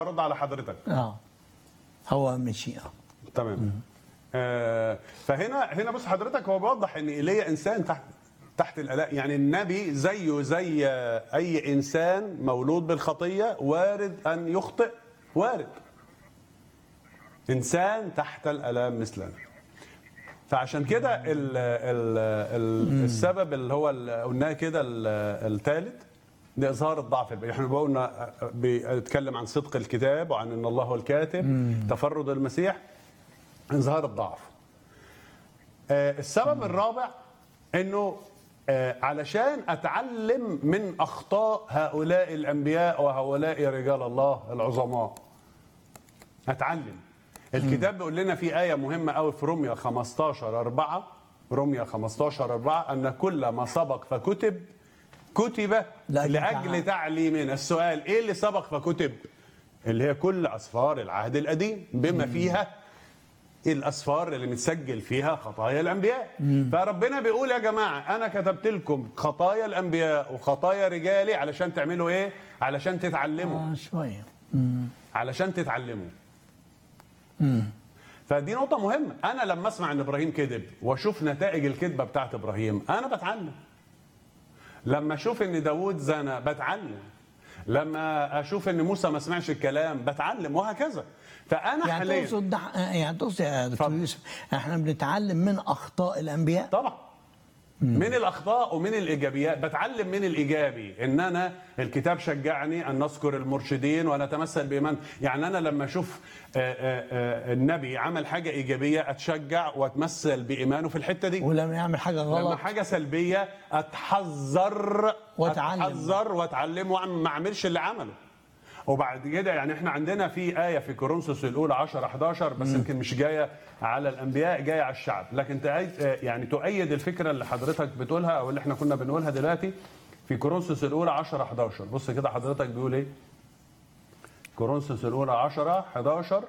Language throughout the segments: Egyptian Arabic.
ارد على حضرتك اه هو مشيئة تمام آه فهنا هنا بص حضرتك هو بيوضح ان ايليا انسان تحت تحت الالاء يعني النبي زيه زي اي انسان مولود بالخطيه وارد ان يخطئ وارد انسان تحت الالام مثلنا فعشان كده ال ال ال السبب اللي هو ال- قلناه كده الثالث لاظهار الضعف البشري. احنا قلنا بيتكلم عن صدق الكتاب وعن ان الله هو الكاتب تفرد المسيح اظهار الضعف آه، السبب الرابع انه آه، علشان اتعلم من اخطاء هؤلاء الانبياء وهؤلاء رجال الله العظماء اتعلم الكتاب بيقول لنا في ايه مهمه قوي في روميا 15 4 روميا 15 4 ان كل ما سبق فكتب كتب لأجل لاجل تعليم. تعليمنا السؤال ايه اللي سبق فكتب اللي هي كل اسفار العهد القديم بما فيها الاسفار اللي متسجل فيها خطايا الانبياء فربنا بيقول يا جماعه انا كتبت لكم خطايا الانبياء وخطايا رجالي علشان تعملوا ايه علشان تتعلموا آه شوية علشان تتعلموا فدي نقطة مهمة أنا لما أسمع إن إبراهيم كذب وأشوف نتائج الكذبة بتاعت إبراهيم أنا بتعلم لما أشوف إن داوود زنى بتعلم لما أشوف إن موسى ما سمعش الكلام بتعلم وهكذا فأنا يعني حاليا تقصد ده يعني تقصد يا دكتور اتفضل. يوسف احنا بنتعلم من اخطاء الانبياء طبعا من الاخطاء ومن الايجابيات بتعلم من الايجابي ان انا الكتاب شجعني ان نذكر المرشدين ونتمثل بايمان يعني انا لما اشوف آه، آه، آه، النبي عمل حاجه ايجابيه اتشجع واتمثل بايمانه في الحته دي ولما يعمل حاجة لما غلط حاجه سلبيه اتحذر وأتعلم. اتحذر واتعلم وما اعملش اللي عمله وبعد كده يعني احنا عندنا في ايه في كورنثوس الاولى 10 11 بس يمكن مش جايه على الانبياء جايه على الشعب لكن تأيد يعني تؤيد الفكره اللي حضرتك بتقولها او اللي احنا كنا بنقولها دلوقتي في كورنثوس الاولى 10 11 بص كده حضرتك بيقول ايه كورنثوس الاولى 10 11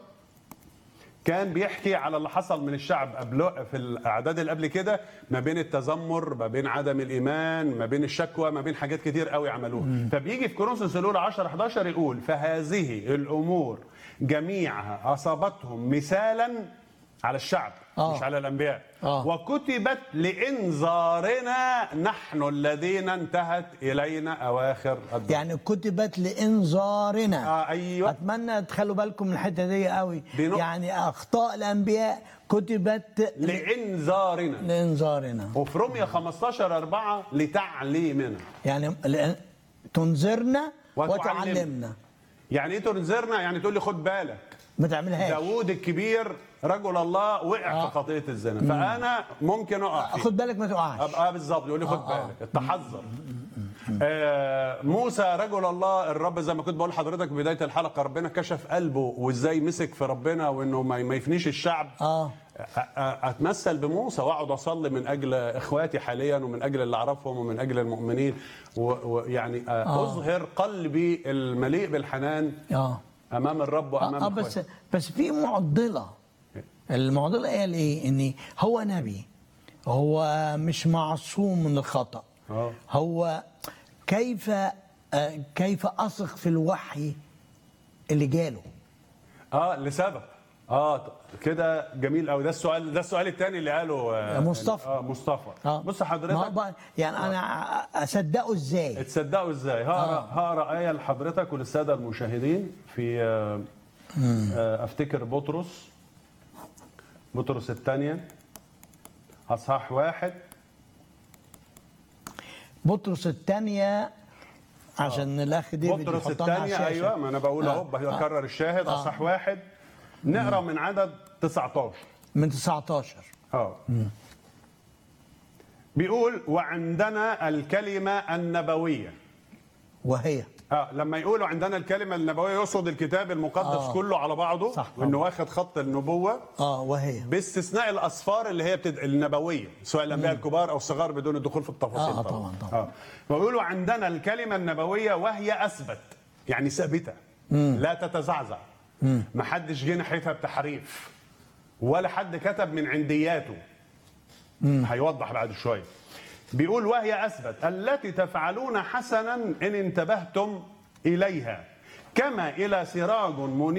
كان بيحكي على اللي حصل من الشعب قبل في الاعداد اللي قبل كده ما بين التذمر ما بين عدم الايمان ما بين الشكوى ما بين حاجات كتير قوي عملوها فبيجي في كورنثوس الاولى 10 11 يقول فهذه الامور جميعها اصابتهم مثالا على الشعب آه. مش على الانبياء آه. وكتبت لانذارنا نحن الذين انتهت الينا اواخر الدهر يعني كتبت لانذارنا آه ايوه اتمنى تخلوا بالكم من الحته دي قوي دي نقطة. يعني اخطاء الانبياء كتبت ل- لانذارنا لانذارنا وفي روميا 15 4 لتعليمنا يعني لأن- تنذرنا وتعلمنا. وتعلمنا يعني ايه تنذرنا يعني تقول لي خد بالك ما تعملهاش داوود الكبير رجل الله وقع آه. في خطيه الزنا فانا ممكن اقع فيه خد بالك ما تقعش ابقى بالظبط يقول لي خد آه، آه. بالك التحذر آه موسى رجل الله الرب زي ما كنت بقول لحضرتك في بدايه الحلقه ربنا كشف قلبه وازاي مسك في ربنا وانه ما ما يفنيش الشعب اه أ- أ- اتمثل بموسى واقعد اصلي من اجل اخواتي حاليا ومن اجل اللي اعرفهم ومن اجل المؤمنين و- ويعني آه. اظهر قلبي المليء بالحنان اه امام الرب وامام اه بس اخواتي بس في معضله المعضله قال ايه ان هو نبي هو مش معصوم من الخطا آه. هو كيف آه، كيف اثق في الوحي اللي جاله اه لسبب اه ط- كده جميل قوي ده السؤال ده السؤال الثاني اللي قاله آه مصطفى. اه مصطفى اه بص ما هو حضرتك بقى- يعني انا اصدقه ازاي تصدقوا ازاي هقرا آه. هقرا ايه لحضرتك وللساده المشاهدين في آه، آه، افتكر بطرس بطرس الثانيه اصحاح واحد بطرس الثانيه عشان الاخ ديفيد بطرس يحطها على الثانيه الشاشة. ايوه ما انا بقول آه. اهو بكرر الشاهد آه. اصحاح واحد نقرا من عدد 19 من 19 اه بيقول وعندنا الكلمه النبويه وهي اه لما يقولوا عندنا الكلمه النبويه يقصد الكتاب المقدس آه. كله على بعضه صح وانه طبعا. واخد خط النبوه اه وهي باستثناء الاسفار اللي هي بتد... النبويه سواء الانبياء الكبار او الصغار بدون الدخول في التفاصيل آه، طبعاً، طبعاً. اه ويقولوا عندنا الكلمه النبويه وهي اثبت يعني ثابته لا تتزعزع ما حدش جه ناحيتها بتحريف ولا حد كتب من عندياته هيوضح بعد شويه بيقول وهي اثبت التي تفعلون حسنا ان انتبهتم اليها كما الى سراج منير